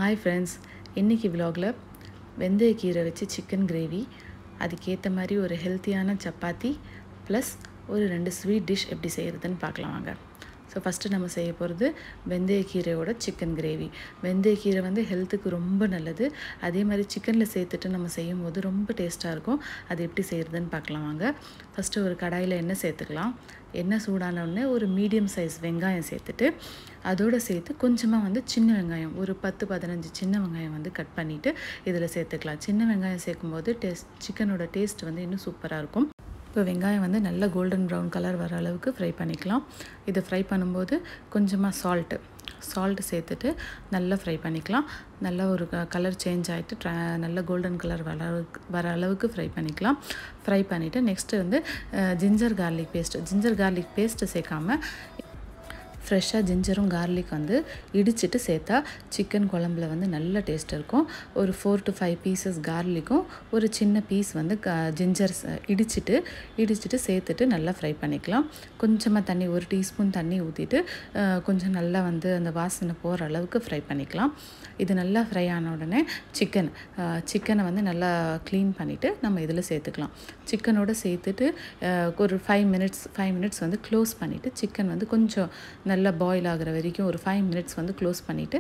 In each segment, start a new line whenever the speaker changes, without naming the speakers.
hi friends இன்றைக்கி விலாகில் வெந்தயக்கீரை வச்சு chicken gravy அதுக்கேற்ற மாதிரி ஒரு ஹெல்த்தியான சப்பாத்தி ப்ளஸ் ஒரு ரெண்டு ஸ்வீட் டிஷ் எப்படி செய்கிறதுன்னு பார்க்கலாம் வாங்க ஸோ ஃபஸ்ட்டு நம்ம செய்ய போகிறது வெந்தயக்கீரையோட சிக்கன் கிரேவி வெந்தயக்கீரை வந்து ஹெல்த்துக்கு ரொம்ப நல்லது அதே மாதிரி சிக்கனில் சேர்த்துட்டு நம்ம செய்யும் போது ரொம்ப டேஸ்ட்டாக இருக்கும் அது எப்படி செய்கிறதுன்னு பார்க்கலாம் வாங்க ஃபஸ்ட்டு ஒரு கடாயில் எண்ணெய் சேர்த்துக்கலாம் எண்ணெய் சூடான உடனே ஒரு மீடியம் சைஸ் வெங்காயம் சேர்த்துட்டு அதோடு சேர்த்து கொஞ்சமாக வந்து சின்ன வெங்காயம் ஒரு பத்து பதினஞ்சு சின்ன வெங்காயம் வந்து கட் பண்ணிவிட்டு இதில் சேர்த்துக்கலாம் சின்ன வெங்காயம் சேர்க்கும்போது டேஸ்ட் சிக்கனோட டேஸ்ட் வந்து இன்னும் சூப்பராக இருக்கும் இப்போ வெங்காயம் வந்து நல்ல கோல்டன் ப்ரௌன் கலர் வர அளவுக்கு ஃப்ரை பண்ணிக்கலாம் இதை ஃப்ரை பண்ணும்போது கொஞ்சமாக சால்ட்டு சால்ட்டு சேர்த்துட்டு நல்லா ஃப்ரை பண்ணிக்கலாம் நல்லா ஒரு கலர் சேஞ்ச் ஆகிட்டு ட்ரா நல்ல கோல்டன் கலர் வர அளவுக்கு வர அளவுக்கு ஃப்ரை பண்ணிக்கலாம் ஃப்ரை பண்ணிவிட்டு நெக்ஸ்ட்டு வந்து ginger garlic paste ginger garlic paste சேர்க்காம ஃப்ரெஷ்ஷாக ஜிஞ்சரும் கார்லிக் வந்து இடிச்சிட்டு சேர்த்தா சிக்கன் குழம்புல வந்து நல்ல டேஸ்ட் இருக்கும் ஒரு ஃபோர் டு ஃபைவ் பீசஸ் கார்லிக்கும் ஒரு சின்ன பீஸ் வந்து க ஜிஞ்சர் இடிச்சிட்டு இடிச்சிட்டு சேர்த்துட்டு நல்லா ஃப்ரை பண்ணிக்கலாம் கொஞ்சமாக தண்ணி ஒரு டீஸ்பூன் தண்ணி ஊற்றிட்டு கொஞ்சம் நல்லா வந்து அந்த வாசனை போகிற அளவுக்கு ஃப்ரை பண்ணிக்கலாம் இது நல்லா ஃப்ரை ஆன உடனே சிக்கன் சிக்கனை வந்து நல்லா க்ளீன் பண்ணிவிட்டு நம்ம இதில் சேர்த்துக்கலாம் சிக்கனோட சேர்த்துட்டு ஒரு ஃபைவ் மினிட்ஸ் ஃபைவ் மினிட்ஸ் வந்து க்ளோஸ் பண்ணிவிட்டு சிக்கன் வந்து கொஞ்சம் நல்லா பாயில் ஆகிற வரைக்கும் ஒரு ஃபைவ் மினிட்ஸ் வந்து க்ளோஸ் பண்ணிவிட்டு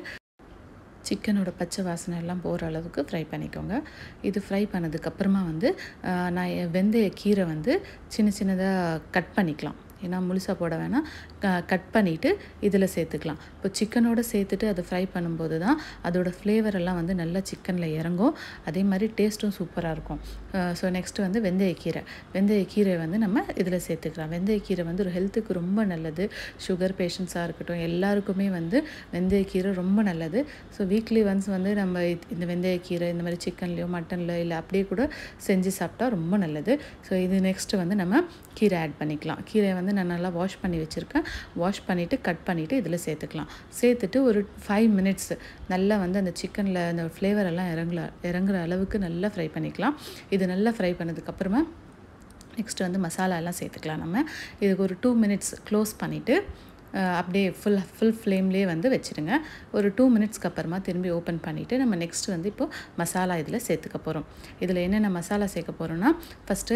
சிக்கனோட பச்சை வாசனை எல்லாம் போகிற அளவுக்கு ஃப்ரை பண்ணிக்கோங்க இது ஃப்ரை பண்ணதுக்கப்புறமா வந்து நான் வெந்தய கீரை வந்து சின்ன சின்னதாக கட் பண்ணிக்கலாம் ஏன்னா முழுசாக போட வேணாம் கட் பண்ணிவிட்டு இதில் சேர்த்துக்கலாம் இப்போ சிக்கனோடு சேர்த்துட்டு அதை ஃப்ரை பண்ணும்போது தான் அதோடய ஃப்ளேவர் எல்லாம் வந்து நல்லா சிக்கனில் இறங்கும் அதே மாதிரி டேஸ்ட்டும் சூப்பராக இருக்கும் ஸோ நெக்ஸ்ட்டு வந்து வெந்தயக்கீரை வெந்தயக்கீரை வந்து நம்ம இதில் சேர்த்துக்கலாம் வெந்தயக்கீரை வந்து ஒரு ஹெல்த்துக்கு ரொம்ப நல்லது சுகர் பேஷண்ட்ஸாக இருக்கட்டும் எல்லாருக்குமே வந்து வெந்தயக்கீரை ரொம்ப நல்லது ஸோ வீக்லி ஒன்ஸ் வந்து நம்ம இந்த வெந்தயக்கீரை இந்த மாதிரி சிக்கன்லையோ மட்டன்லையோ இல்லை அப்படியே கூட செஞ்சு சாப்பிட்டா ரொம்ப நல்லது ஸோ இது நெக்ஸ்ட்டு வந்து நம்ம கீரை ஆட் பண்ணிக்கலாம் கீரை வந்து நான் நல்லா வாஷ் பண்ணி வச்சுருக்கேன் வாஷ் பண்ணிவிட்டு கட் பண்ணிவிட்டு இதில் சேர்த்துக்கலாம் சேர்த்துட்டு ஒரு ஃபைவ் மினிட்ஸ் நல்லா வந்து அந்த சிக்கனில் அந்த ஃப்ளேவர் எல்லாம் இறங்கல இறங்குற அளவுக்கு நல்லா ஃப்ரை பண்ணிக்கலாம் இது நல்லா ஃப்ரை பண்ணதுக்கப்புறமா நெக்ஸ்ட்டு வந்து மசாலா எல்லாம் சேர்த்துக்கலாம் நம்ம இதுக்கு ஒரு டூ மினிட்ஸ் க்ளோஸ் பண்ணிவிட்டு அப்படியே ஃபுல் ஃபுல் ஃப்ளேம்லேயே வந்து வச்சுருங்க ஒரு டூ மினிட்ஸ்க்கு அப்புறமா திரும்பி ஓப்பன் பண்ணிவிட்டு நம்ம நெக்ஸ்ட் வந்து இப்போது மசாலா இதில் சேர்த்துக்க போகிறோம் இதில் என்னென்ன மசாலா சேர்க்க போகிறோன்னா ஃபஸ்ட்டு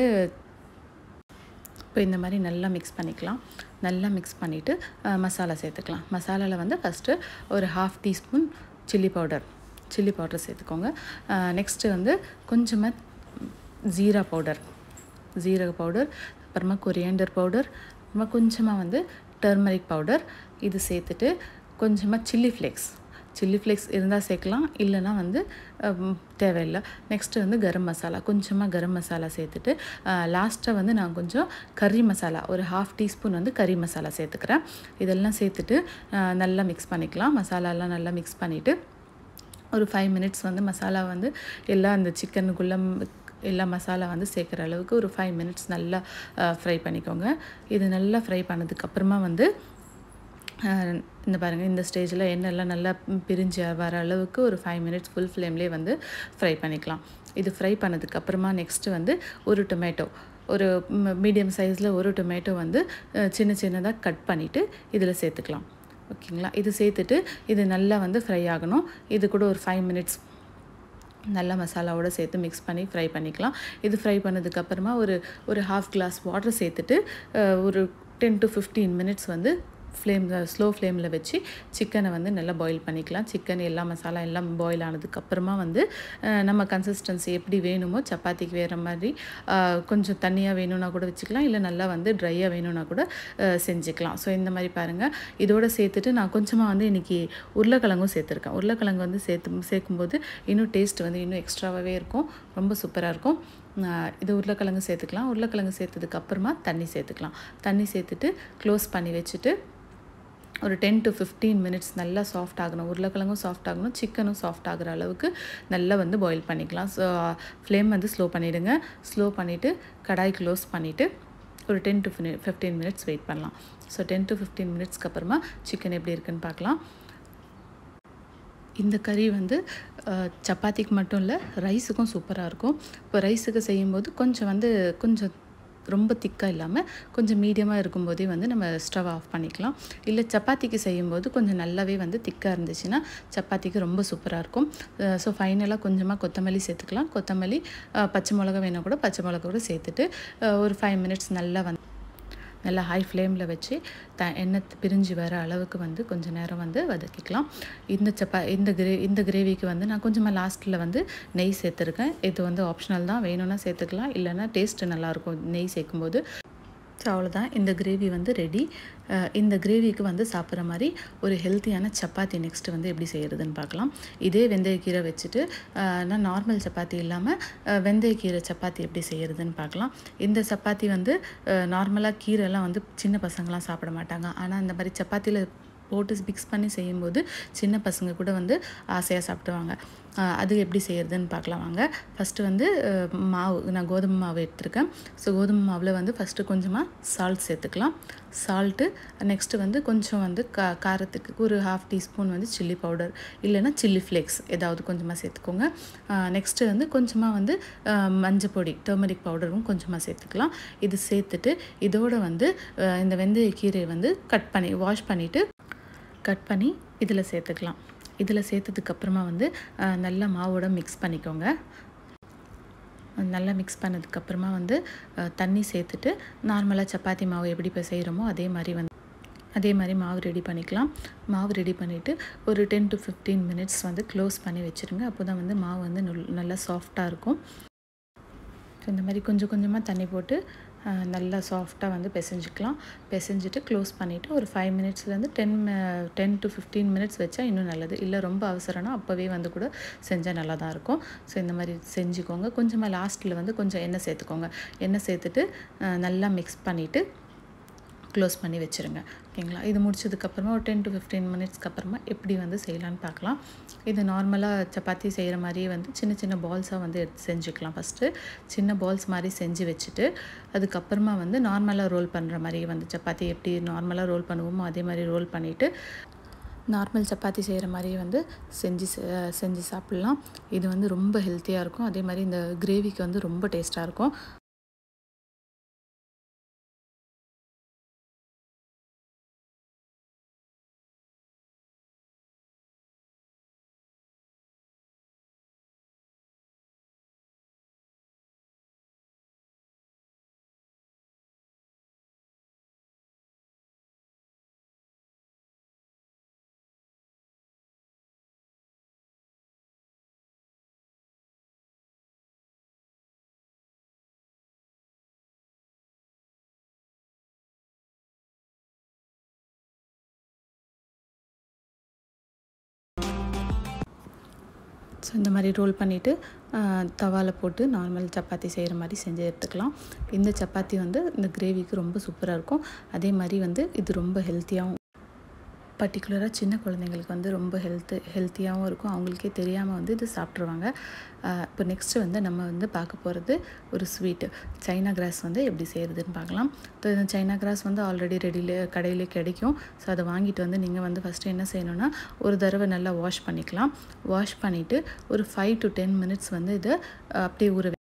இப்போ இந்த மாதிரி நல்லா மிக்ஸ் பண்ணிக்கலாம் நல்லா மிக்ஸ் பண்ணிவிட்டு மசாலா சேர்த்துக்கலாம் மசாலாவில் வந்து ஃபஸ்ட்டு ஒரு half teaspoon chilli powder chilli powder சேர்த்துக்கோங்க நெக்ஸ்ட்டு வந்து கொஞ்சமாக ஜீரா பவுடர் ஜீரக பவுடர் அப்புறமா கொரியாண்டர் பவுடர் அப்புறமா கொஞ்சமாக வந்து டர்மரிக் பவுடர் இது சேர்த்துட்டு கொஞ்சமாக சில்லி ஃப்ளேக்ஸ் சில்லி ஃப்ளேக்ஸ் இருந்தால் சேர்க்கலாம் இல்லைனா வந்து தேவையில்லை நெக்ஸ்ட்டு வந்து கரம் மசாலா கொஞ்சமாக கரம் மசாலா சேர்த்துட்டு லாஸ்ட்டாக வந்து நான் கொஞ்சம் கறி மசாலா ஒரு ஹாஃப் டீஸ்பூன் வந்து கறி மசாலா சேர்த்துக்கிறேன் இதெல்லாம் சேர்த்துட்டு நல்லா மிக்ஸ் பண்ணிக்கலாம் மசாலாலாம் நல்லா மிக்ஸ் பண்ணிவிட்டு ஒரு ஃபைவ் மினிட்ஸ் வந்து மசாலா வந்து எல்லாம் அந்த சிக்கனுக்குள்ளே எல்லா மசாலா வந்து சேர்க்குற அளவுக்கு ஒரு ஃபைவ் மினிட்ஸ் நல்லா ஃப்ரை பண்ணிக்கோங்க இது நல்லா ஃப்ரை பண்ணதுக்கப்புறமா வந்து இந்த பாருங்கள் இந்த ஸ்டேஜில் எண்ணெய்லாம் நல்லா பிரிஞ்சு வர அளவுக்கு ஒரு ஃபைவ் மினிட்ஸ் ஃபுல் ஃப்ளேம்லேயே வந்து ஃப்ரை பண்ணிக்கலாம் இது ஃப்ரை பண்ணதுக்கப்புறமா நெக்ஸ்ட்டு வந்து ஒரு டொமேட்டோ ஒரு மீடியம் சைஸில் ஒரு டொமேட்டோ வந்து சின்ன சின்னதாக கட் பண்ணிவிட்டு இதில் சேர்த்துக்கலாம் ஓகேங்களா இது சேர்த்துட்டு இது நல்லா வந்து ஃப்ரை ஆகணும் இது கூட ஒரு ஃபைவ் மினிட்ஸ் நல்லா மசாலாவோடு சேர்த்து மிக்ஸ் பண்ணி ஃப்ரை பண்ணிக்கலாம் இது ஃப்ரை பண்ணதுக்கப்புறமா ஒரு ஒரு ஹாஃப் கிளாஸ் வாட்டர் சேர்த்துட்டு ஒரு டென் டு ஃபிஃப்டீன் மினிட்ஸ் வந்து ஃப்ளேம் ஸ்லோ ஃப்ளேமில் வச்சு சிக்கனை வந்து நல்லா பாயில் பண்ணிக்கலாம் சிக்கன் எல்லா மசாலா எல்லாம் பாயில் ஆனதுக்கப்புறமா வந்து நம்ம கன்சிஸ்டன்சி எப்படி வேணுமோ சப்பாத்திக்கு வேறு மாதிரி கொஞ்சம் தண்ணியாக வேணும்னா கூட வச்சுக்கலாம் இல்லை நல்லா வந்து ட்ரையாக வேணும்னா கூட செஞ்சுக்கலாம் ஸோ இந்த மாதிரி பாருங்கள் இதோடு சேர்த்துட்டு நான் கொஞ்சமாக வந்து இன்றைக்கி உருளைக்கிழங்கும் சேர்த்துருக்கேன் உருளைக்கிழங்கு வந்து சேர்த்து சேர்க்கும்போது இன்னும் டேஸ்ட் வந்து இன்னும் எக்ஸ்ட்ராவாகவே இருக்கும் ரொம்ப சூப்பராக இருக்கும் இது உருளைக்கிழங்கு சேர்த்துக்கலாம் உருளைக்கிழங்கு சேர்த்ததுக்கு அப்புறமா தண்ணி சேர்த்துக்கலாம் தண்ணி சேர்த்துட்டு க்ளோஸ் பண்ணி வச்சுட்டு ஒரு டென் டு ஃபிஃப்டீன் மினிட்ஸ் நல்லா சாஃப்ட் ஆகணும் உருளைக்கிழங்கும் சாஃப்ட் ஆகணும் சிக்கனும் சாஃப்ட் ஆகிற அளவுக்கு நல்லா வந்து பாயில் பண்ணிக்கலாம் ஸோ ஃப்ளேம் வந்து ஸ்லோ பண்ணிவிடுங்க ஸ்லோ பண்ணிவிட்டு கடாய் க்ளோஸ் பண்ணிவிட்டு ஒரு ten to fifteen minutes wait பண்ணலாம் ஸோ டென் டு ஃபிஃப்டீன் மினிட்ஸ்க்கு அப்புறமா சிக்கன் எப்படி இருக்குன்னு பார்க்கலாம் இந்த கறி வந்து சப்பாத்திக்கு மட்டும் இல்லை ரைஸுக்கும் சூப்பராக இருக்கும் இப்போ ரைஸுக்கு செய்யும்போது கொஞ்சம் வந்து கொஞ்சம் ரொம்ப திக்காக இல்லாமல் கொஞ்சம் மீடியமாக இருக்கும்போதே வந்து நம்ம ஸ்டவ் ஆஃப் பண்ணிக்கலாம் இல்லை சப்பாத்திக்கு செய்யும்போது கொஞ்சம் நல்லாவே வந்து திக்காக இருந்துச்சுன்னா சப்பாத்திக்கு ரொம்ப சூப்பராக இருக்கும் ஸோ ஃபைனலாக கொஞ்சமாக கொத்தமல்லி சேர்த்துக்கலாம் கொத்தமல்லி அஹ், பச்சை மிளகா வேணால் கூட பச்சை மிளகா கூட சேர்த்துட்டு அஹ், ஒரு ஃபைவ் மினிட்ஸ் நல்லா வந்து நல்லா ஹை ஃப்ளேமில் வச்சு த எண்ணெய் பிரிஞ்சு வர அளவுக்கு வந்து கொஞ்சம் நேரம் வந்து வதக்கிக்கலாம் இந்த சப்பா இந்த கிரே இந்த கிரேவிக்கு வந்து நான் கொஞ்சமாக லாஸ்ட்டில் வந்து நெய் சேர்த்துருக்கேன் இது வந்து ஆப்ஷனல் தான் வேணும்னா சேர்த்துக்கலாம் இல்லைன்னா டேஸ்ட்டு நல்லாயிருக்கும் நெய் சேர்க்கும்போது ஸோ அவ்வளோதான் இந்த கிரேவி வந்து ரெடி இந்த கிரேவிக்கு வந்து சாப்பிட்ற மாதிரி ஒரு ஹெல்த்தியான சப்பாத்தி நெக்ஸ்ட் வந்து எப்படி செய்கிறதுன்னு பார்க்கலாம் இதே வெந்தயக்கீரை வச்சுட்டு அஹ், நான் நார்மல் சப்பாத்தி இல்லாமல் வெந்தயக்கீரை சப்பாத்தி எப்படி செய்கிறதுன்னு பார்க்கலாம் இந்த சப்பாத்தி வந்து நார்மலாக கீரைலாம் வந்து சின்ன பசங்களாம் சாப்பிட மாட்டாங்க ஆனால் இந்த மாதிரி சப்பாத்தியில் போட்டு மிக்ஸ் பண்ணி செய்யும்போது சின்ன பசங்க கூட வந்து ஆசையாக சாப்பிடுவாங்க அஹ் அது எப்படி செய்கிறதுன்னு பார்க்கலாம் வாங்க ஃபஸ்ட்டு வந்து அஹ், மாவு நான் கோதுமை மாவு எடுத்திருக்கேன் ஸோ கோதுமை மாவில் வந்து ஃபஸ்ட்டு கொஞ்சமாக சால்ட் சேர்த்துக்கலாம் சால்ட்டு நெக்ஸ்ட்டு வந்து கொஞ்சம் வந்து கா காரத்துக்கு ஒரு ஹாஃப் டீஸ்பூன் வந்து சில்லி பவுடர் இல்லைன்னா சில்லி ஃப்ளேக்ஸ் ஏதாவது கொஞ்சமாக சேர்த்துக்கோங்க நெக்ஸ்ட்டு வந்து கொஞ்சமாக வந்து அஹ், மஞ்சள் பொடி டர்மரிக் பவுடரும் கொஞ்சமாக சேர்த்துக்கலாம் இது சேர்த்துட்டு இதோட வந்து அஹ், இந்த வெந்தய கீரையை வந்து கட் பண்ணி வாஷ் பண்ணிவிட்டு கட் பண்ணி இதில் சேர்த்துக்கலாம் இதில் சேர்த்ததுக்கப்புறமா வந்து அஹ், நல்லா மாவோட மிக்ஸ் பண்ணிக்கோங்க நல்லா மிக்ஸ் பண்ணதுக்கப்புறமா வந்து அஹ், தண்ணி சேர்த்துட்டு நார்மலாக சப்பாத்தி மாவு எப்படி இப்போ செய்கிறோமோ அதே மாதிரி வந்து அதே மாதிரி மாவு ரெடி பண்ணிக்கலாம் மாவு ரெடி பண்ணிவிட்டு ஒரு டென் டு ஃபிஃப்டீன் மினிட்ஸ் வந்து க்ளோஸ் பண்ணி வச்சுருங்க அப்போ தான் வந்து மாவு வந்து நுல்- நல்லா சாஃப்டாக இருக்கும் ஸோ இந்த மாதிரி கொஞ்சம் கொஞ்சமாக தண்ணி போட்டு அஹ், நல்லா சாஃப்டாக வந்து பிசைஞ்சிக்கலாம் பிசைஞ்சிட்டு க்ளோஸ் பண்ணிவிட்டு ஒரு ஃபைவ் மினிட்ஸ்லேருந்து ten ten to fifteen minutes வச்சா இன்னும் நல்லது இல்லை ரொம்ப அவசரம்னா அப்போவே வந்து கூட செஞ்சால் நல்லா தான் இருக்கும் ஸோ இந்த மாதிரி செஞ்சுக்கோங்க கொஞ்சமாக லாஸ்ட்டில் வந்து கொஞ்சம் எண்ணெய் சேர்த்துக்கோங்க எண்ணெய் சேர்த்துட்டு அஹ், நல்லா மிக்ஸ் பண்ணிவிட்டு க்ளோஸ் பண்ணி வச்சுருங்க ஓகேங்களா இது முடிச்சதுக்கப்புறமா ஒரு டென் டு ஃபிஃப்டீன் மினிட்ஸ்க்கு அப்புறமா எப்படி வந்து செய்யலான்னு பார்க்கலாம் இது நார்மலாக சப்பாத்தி செய்கிற மாதிரியே வந்து சின்ன சின்ன பால்ஸாக வந்து எடுத்து செஞ்சுக்கலாம் ஃபஸ்ட்டு சின்ன பால்ஸ் மாதிரி செஞ்சு வச்சுட்டு அதுக்கப்புறமா வந்து நார்மலாக ரோல் பண்ணுற மாதிரி வந்து சப்பாத்தி எப்படி நார்மலாக ரோல் பண்ணுவோமோ அதே மாதிரி ரோல் பண்ணிவிட்டு நார்மல் சப்பாத்தி செய்கிற மாதிரியே வந்து செஞ்சு ச- செஞ்சு சாப்பிட்லாம் இது வந்து ரொம்ப ஹெல்த்தியாக இருக்கும் அதே மாதிரி இந்த கிரேவிக்கு வந்து ரொம்ப டேஸ்ட்டாக இருக்கும் ஸோ இந்த மாதிரி ரோல் பண்ணிவிட்டு தவாவில் போட்டு நார்மல் சப்பாத்தி செய்கிற மாதிரி செஞ்சு எடுத்துக்கலாம் இந்த சப்பாத்தி வந்து இந்த கிரேவிக்கு ரொம்ப சூப்பராக இருக்கும் அதே மாதிரி வந்து இது ரொம்ப ஹெல்த்தியாகவும் பர்டிகுலராக சின்ன குழந்தைங்களுக்கு வந்து ரொம்ப ஹெல்த்து ஹெல்த்தியாகவும் இருக்கும் அவங்களுக்கே தெரியாமல் வந்து இது சாப்பிட்ருவாங்க இப்போ நெக்ஸ்ட்டு வந்து நம்ம வந்து பார்க்க போகிறது ஒரு ஸ்வீட்டு சைனா கிராஸ் வந்து எப்படி செய்கிறதுன்னு பார்க்கலாம் ஸோ இந்த சைனா கிராஸ் வந்து ஆல்ரெடி ரெடியில் கடையிலே கிடைக்கும் ஸோ அதை வாங்கிட்டு வந்து நீங்கள் வந்து ஃபஸ்ட்டு என்ன செய்யணும்னா ஒரு தடவை நல்லா வாஷ் பண்ணிக்கலாம் வாஷ் பண்ணிவிட்டு ஒரு ஃபைவ் டு டென் மினிட்ஸ் வந்து இதை அஹ், அப்படியே ஊற வை-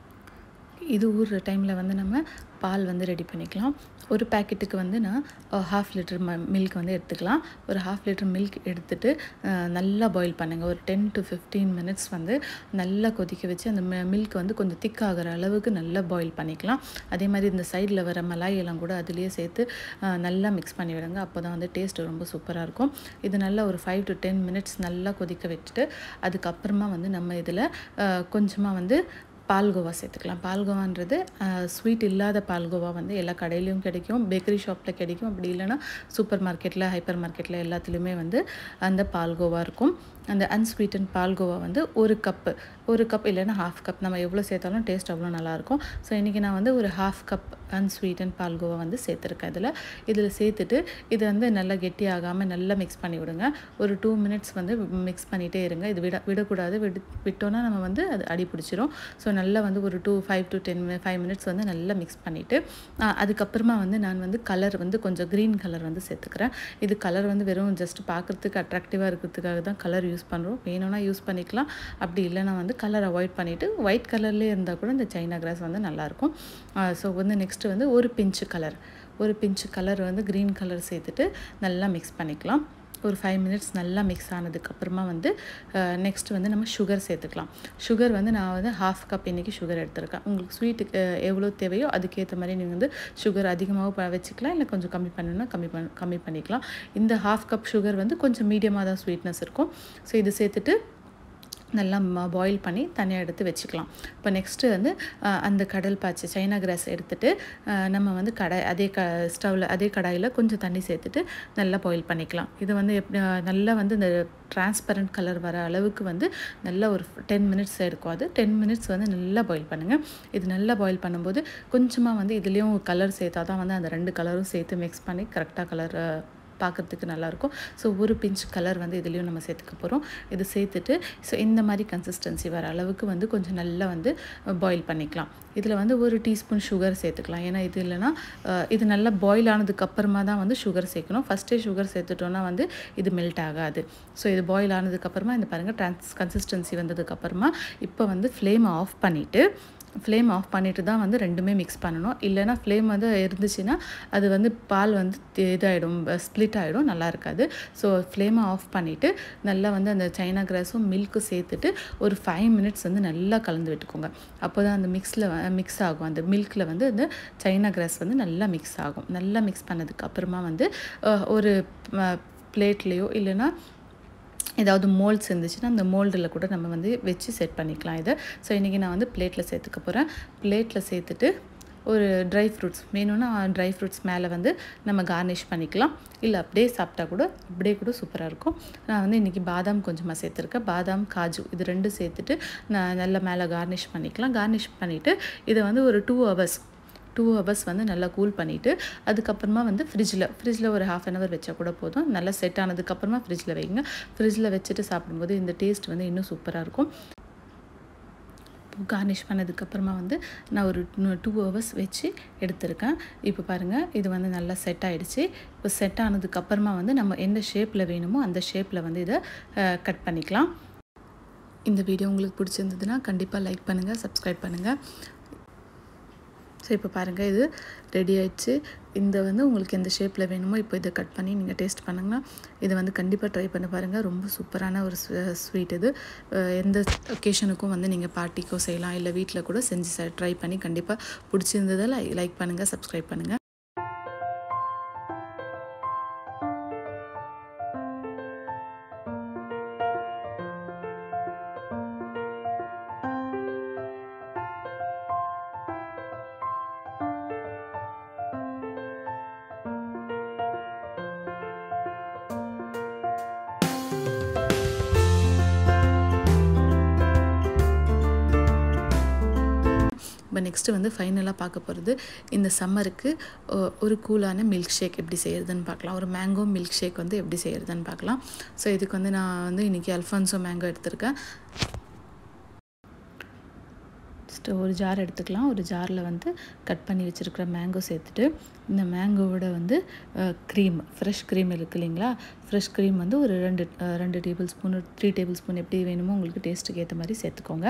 இது ஊறுற டைமில் வந்து நம்ம பால் வந்து ரெடி பண்ணிக்கலாம் ஒரு பேக்கெட்டுக்கு வந்து நான் ஹாஃப் லிட்டர் ம மில்க் வந்து எடுத்துக்கலாம் ஒரு ஹாஃப் லிட்டர் மில்க் எடுத்துட்டு அஹ், நல்லா பாயில் பண்ணுங்கள் ஒரு டென் டு ஃபிஃப்டீன் மினிட்ஸ் வந்து நல்லா கொதிக்க வச்சு அந்த மில்க் வந்து கொஞ்சம் திக் ஆகிற அளவுக்கு நல்லா பாயில் பண்ணிக்கலாம் அதே மாதிரி இந்த சைடில் வர மலாய் எல்லாம் கூட அதுலேயே சேர்த்து அஹ், நல்லா மிக்ஸ் பண்ணி விடுங்க அப்போ தான் வந்து டேஸ்ட் ரொம்ப சூப்பராக இருக்கும் இது நல்லா ஒரு ஃபைவ் டு டென் மினிட்ஸ் நல்லா கொதிக்க வச்சுட்டு அதுக்கப்புறமா வந்து நம்ம இதில் கொஞ்சமாக வந்து பால்கோவா சேர்த்துக்கலாம் பால்கோவான்றது ஸ்வீட் இல்லாத பால்கோவா வந்து எல்லா கடையிலையும் கிடைக்கும் பேக்கரி ஷாப்பில் கிடைக்கும் அப்படி இல்லைன்னா சூப்பர் மார்க்கெட்டில் ஹைப்பர் மார்க்கெட்டில் எல்லாத்துலேயுமே வந்து அந்த பால்கோவா இருக்கும் அந்த அன்ஸ்வீட்டன் பால்கோவா வந்து ஒரு கப்பு ஒரு கப் இல்லைன்னா ஹாஃப் கப் நம்ம எவ்வளோ சேர்த்தாலும் டேஸ்ட் அவ்வளோ நல்லாயிருக்கும் ஸோ இன்றைக்கி நான் வந்து ஒரு ஹாஃப் கப் அன்ஸ்வீட்டன் பால்கோவா வந்து சேர்த்துருக்கேன் இதில் இதில் சேர்த்துட்டு இது வந்து நல்லா கெட்டியாகாமல் நல்லா மிக்ஸ் பண்ணி விடுங்க ஒரு டூ மினிட்ஸ் வந்து மிக்ஸ் பண்ணிகிட்டே இருங்க இது விட விடக்கூடாது விடு விட்டோன்னா நம்ம வந்து அது அடி பிடிச்சிரும் ஸோ நல்லா வந்து ஒரு two five to ten five minutes வந்து நல்லா மிக்ஸ் பண்ணிவிட்டு அதுக்கப்புறமா வந்து நான் வந்து கலர் வந்து கொஞ்சம் க்ரீன் கலர் வந்து சேர்த்துக்கிறேன் இது கலர் வந்து வெறும் ஜஸ்ட் பார்க்குறதுக்கு அட்ராக்டிவாக இருக்கிறதுக்காக தான் கலர் யூஸ் பண்ணுறோம் வேணும்னா யூஸ் பண்ணிக்கலாம் அப்படி இல்லைன்னா வந்து வந்து கலர் அவாய்ட் பண்ணிவிட்டு ஒயிட் கலர்லேயே இருந்தால் கூட இந்த சைனா கிராஸ் வந்து நல்லாயிருக்கும் ஸோ வந்து நெக்ஸ்ட்டு வந்து ஒரு பிஞ்சு கலர் ஒரு பிஞ்சு கலர் வந்து க்ரீன் கலர் சேர்த்துட்டு நல்லா மிக்ஸ் பண்ணிக்கலாம் ஒரு ஃபைவ் மினிட்ஸ் நல்லா மிக்ஸ் ஆனதுக்கப்புறமா வந்து நெக்ஸ்ட் வந்து நம்ம சுகர் சேர்த்துக்கலாம் சுகர் வந்து நான் வந்து ஹாஃப் கப் இன்றைக்கி சுகர் எடுத்திருக்கேன் உங்களுக்கு ஸ்வீட்டுக்கு எவ்வளோ தேவையோ அதுக்கேற்ற மாதிரி நீங்கள் வந்து சுகர் அதிகமாகவும் வச்சுக்கலாம் இல்லை கொஞ்சம் கம்மி பண்ணணும்னா கம்மி பண்ண கம்மி பண்ணிக்கலாம் இந்த ஹாஃப் கப் சுகர் வந்து கொஞ்சம் மீடியமாக தான் ஸ்வீட்னஸ் இருக்கும் ஸோ இது சேர்த்துட்டு நல்லா பாயில் பண்ணி தனியாக எடுத்து வச்சுக்கலாம் இப்போ நெக்ஸ்ட்டு வந்து அந்த கடல் பாய்ச்சி சைனா கிராஸ் எடுத்துகிட்டு நம்ம வந்து கடை அதே க ஸ்டவ்வில் அதே கடாயில் கொஞ்சம் தண்ணி சேர்த்துட்டு நல்லா பாயில் பண்ணிக்கலாம் இது வந்து எப்படி நல்லா வந்து இந்த டிரான்ஸ்பரண்ட் கலர் வர அளவுக்கு வந்து நல்லா ஒரு டென் மினிட்ஸ் எடுக்கும் அது டென் மினிட்ஸ் வந்து நல்லா பாயில் பண்ணுங்கள் இது நல்லா பாயில் பண்ணும்போது கொஞ்சமாக வந்து இதுலேயும் கலர் சேர்த்தா தான் வந்து அந்த ரெண்டு கலரும் சேர்த்து மிக்ஸ் பண்ணி கரெக்டாக கலர் பார்க்குறதுக்கு நல்லாயிருக்கும் ஸோ ஒரு பிஞ்ச் கலர் வந்து இதுலேயும் நம்ம சேர்த்துக்க போகிறோம் இது சேர்த்துட்டு ஸோ இந்த மாதிரி கன்சிஸ்டன்சி வர அளவுக்கு வந்து கொஞ்சம் நல்லா வந்து பாயில் பண்ணிக்கலாம் இதில் வந்து ஒரு டீஸ்பூன் சுகர் சேர்த்துக்கலாம் ஏன்னா இது இல்லைன்னா இது நல்லா பாயில் ஆனதுக்கப்புறமா தான் வந்து சுகர் சேர்க்கணும் ஃபஸ்ட்டே சுகர் சேர்த்துட்டோன்னா வந்து இது மெல்ட் ஆகாது ஸோ இது பாயில் ஆனதுக்கப்புறமா இந்த பாருங்கள் ட்ரான்ஸ் கன்சிஸ்டன்சி வந்ததுக்கப்புறமா இப்போ வந்து ஃப்ளேமை ஆஃப் பண்ணிவிட்டு ஃப்ளேம் ஆஃப் பண்ணிட்டு தான் வந்து ரெண்டுமே மிக்ஸ் பண்ணணும் இல்லைனா ஃப்ளேம் வந்து இருந்துச்சுன்னா அது வந்து பால் வந்து இதாகிடும் ஸ்ப்ளிட் ஆகிடும் நல்லா இருக்காது ஸோ ஃப்ளேமை ஆஃப் பண்ணிவிட்டு நல்லா வந்து அந்த சைனா கிராஸும் மில்க்கும் சேர்த்துட்டு ஒரு ஃபைவ் மினிட்ஸ் வந்து நல்லா கலந்து விட்டுக்கோங்க அப்போ தான் அந்த மிக்ஸில் மிக்ஸ் ஆகும் அந்த மில்கில் வந்து அந்த சைனா கிராஸ் வந்து நல்லா மிக்ஸ் ஆகும் நல்லா மிக்ஸ் பண்ணதுக்கு அப்புறமா வந்து ஒரு பிளேட்லேயோ இல்லைன்னா ஏதாவது மோல்ட்ஸ் இருந்துச்சுன்னா அந்த மோல்டில் கூட நம்ம வந்து வச்சு செட் பண்ணிக்கலாம் இதை ஸோ இன்றைக்கி நான் வந்து பிளேட்டில் சேர்த்துக்க போகிறேன் பிளேட்டில் சேர்த்துட்டு ஒரு ட்ரை ஃப்ரூட்ஸ் வேணும்னா ட்ரை ஃப்ரூட்ஸ் மேலே வந்து நம்ம கார்னிஷ் பண்ணிக்கலாம் இல்லை அப்படியே சாப்பிட்டா கூட அப்படியே கூட சூப்பராக இருக்கும் நான் வந்து இன்றைக்கி பாதாம் கொஞ்சமாக சேர்த்துருக்கேன் பாதாம் காஜு இது ரெண்டும் சேர்த்துட்டு நான் நல்லா மேலே கார்னிஷ் பண்ணிக்கலாம் கார்னிஷ் பண்ணிவிட்டு இதை வந்து ஒரு டூ ஹவர்ஸ் டூ ஹவர்ஸ் வந்து நல்லா கூல் பண்ணிவிட்டு அதுக்கப்புறமா வந்து ஃப்ரிட்ஜில் ஃப்ரிட்ஜில் ஒரு ஹாஃப் அன் ஹவர் வச்சா கூட போதும் நல்லா செட் ஆனதுக்கப்புறமா ஃப்ரிட்ஜில் வைங்க ஃப்ரிட்ஜில் வச்சுட்டு சாப்பிடும்போது இந்த டேஸ்ட் வந்து இன்னும் சூப்பராக இருக்கும் கார்னிஷ் பண்ணதுக்கப்புறமா வந்து நான் ஒரு டூ ஹவர்ஸ் வச்சு எடுத்திருக்கேன் இப்போ பாருங்கள் இது வந்து நல்லா செட் ஆகிடுச்சு இப்போ செட் ஆனதுக்கப்புறமா வந்து நம்ம எந்த ஷேப்பில் வேணுமோ அந்த ஷேப்பில் வந்து இதை கட் பண்ணிக்கலாம் இந்த வீடியோ உங்களுக்கு பிடிச்சிருந்ததுன்னா கண்டிப்பாக லைக் பண்ணுங்கள் சப்ஸ்கிரைப் பண்ணுங்கள் ஸோ இப்போ பாருங்கள் இது ரெடி ஆயிடுச்சு இந்த வந்து உங்களுக்கு எந்த ஷேப்பில் வேணுமோ இப்போ இதை கட் பண்ணி நீங்கள் டேஸ்ட் பண்ணுங்கள் இதை வந்து கண்டிப்பாக ட்ரை பண்ணி பாருங்கள் ரொம்ப சூப்பரான ஒரு ஸ்வீட் இது எந்த ஒகேஷனுக்கும் வந்து நீங்கள் பார்ட்டிக்கோ செய்யலாம் இல்லை வீட்டில் கூட செஞ்சு ட்ரை பண்ணி கண்டிப்பாக பிடிச்சிருந்ததில் லைக் பண்ணுங்கள் சப்ஸ்கிரைப் பண்ணுங்கள் இப்போ நெக்ஸ்ட்டு வந்து ஃபைனலாக பார்க்க போகிறது இந்த சம்மருக்கு ஒரு கூலான மில்க் ஷேக் எப்படி செய்கிறதுன்னு பார்க்கலாம் ஒரு மேங்கோ மில்க் ஷேக் வந்து எப்படி செய்கிறதுன்னு பார்க்கலாம் ஸோ இதுக்கு வந்து நான் வந்து இன்றைக்கி அல்ஃபான்சோ மேங்கோ எடுத்திருக்கேன் ஃபஸ்ட்டு ஒரு ஜார் எடுத்துக்கலாம் ஒரு ஜாரில் வந்து கட் பண்ணி வச்சுருக்கிற மேங்கோ சேர்த்துட்டு இந்த மேங்கோவோட வந்து க்ரீம் ஃப்ரெஷ் க்ரீம் இருக்குது இல்லைங்களா ஃப்ரெஷ் க்ரீம் வந்து ஒரு ரெண்டு ரெண்டு tablespoon three tablespoon எப்படி வேணுமோ உங்களுக்கு டேஸ்ட்டுக்கு ஏற்ற மாதிரி சேர்த்துக்கோங்க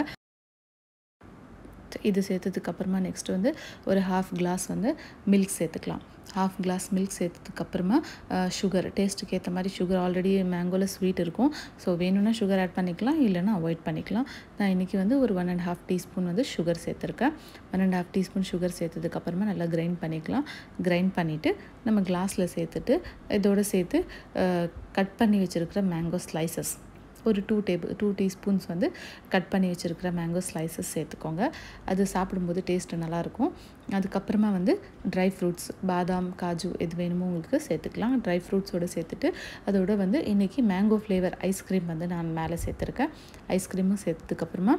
இது சேர்த்ததுக்கப்புறமா நெக்ஸ்ட் வந்து ஒரு ஹாஃப் கிளாஸ் வந்து மில்க் சேர்த்துக்கலாம் ஹாஃப் கிளாஸ் மில்க் சேர்த்ததுக்கப்புறமா சுகர் டேஸ்ட்டுக்கு ஏற்ற மாதிரி சுகர் ஆல்ரெடி மேங்கோவில் ஸ்வீட் இருக்கும் ஸோ வேணும்னா சுகர் ஆட் பண்ணிக்கலாம் இல்லைனா அவாய்ட் பண்ணிக்கலாம் நான் இன்றைக்கி வந்து ஒரு ஒன் அண்ட் ஹாஃப் டீஸ்பூன் வந்து சுகர் சேர்த்துருக்கேன் one and half teaspoon sugar சேர்த்ததுக்கப்புறமா நல்லா கிரைண்ட் பண்ணிக்கலாம் கிரைண்ட் பண்ணிவிட்டு நம்ம கிளாஸில் சேர்த்துட்டு இதோடு சேர்த்து கட் பண்ணி வச்சுருக்கிற மேங்கோ ஸ்லைசஸ் ஒரு டூ டேபிள் டூ டீஸ்பூன்ஸ் வந்து கட் பண்ணி வச்சுருக்கிற மேங்கோ ஸ்லைசஸ் சேர்த்துக்கோங்க அது சாப்பிடும்போது டேஸ்ட்டு நல்லாயிருக்கும் அதுக்கப்புறமா வந்து ட்ரை ஃப்ரூட்ஸ் பாதாம் காஜு எது வேணுமோ உங்களுக்கு சேர்த்துக்கலாம் ட்ரை ஃப்ரூட்ஸோடு சேர்த்துட்டு அதோட வந்து இன்றைக்கி மேங்கோ ஃப்ளேவர் ஐஸ்கிரீம் வந்து நான் மேலே சேர்த்துருக்கேன் ஐஸ்கிரீமும் சேர்த்ததுக்கப்புறமா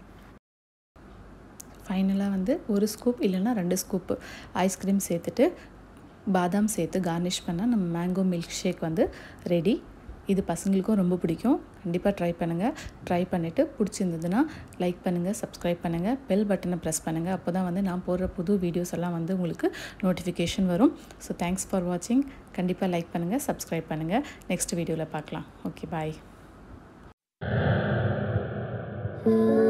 ஃபைனலாக வந்து ஒரு ஸ்கூப் இல்லைன்னா ரெண்டு ஸ்கூப் ஐஸ்கிரீம் சேர்த்துட்டு பாதாம் சேர்த்து கார்னிஷ் பண்ணால் நம்ம மேங்கோ மில்க் ஷேக் வந்து ரெடி இது பசங்களுக்கும் ரொம்ப பிடிக்கும் கண்டிப்பாக ட்ரை பண்ணுங்கள் ட்ரை பண்ணிவிட்டு பிடிச்சிருந்ததுன்னா லைக் பண்ணுங்கள் சப்ஸ்கிரைப் பண்ணுங்கள் பெல் பட்டனை ப்ரெஸ் பண்ணுங்கள் அப்போ தான் வந்து நான் போடுற புது வீடியோஸ் எல்லாம் வந்து உங்களுக்கு நோட்டிஃபிகேஷன் வரும் ஸோ தேங்க்ஸ் ஃபார் வாட்சிங் கண்டிப்பாக லைக் பண்ணுங்கள் சப்ஸ்கிரைப் பண்ணுங்கள் நெக்ஸ்ட் வீடியோவில் பார்க்கலாம் ஓகே பாய்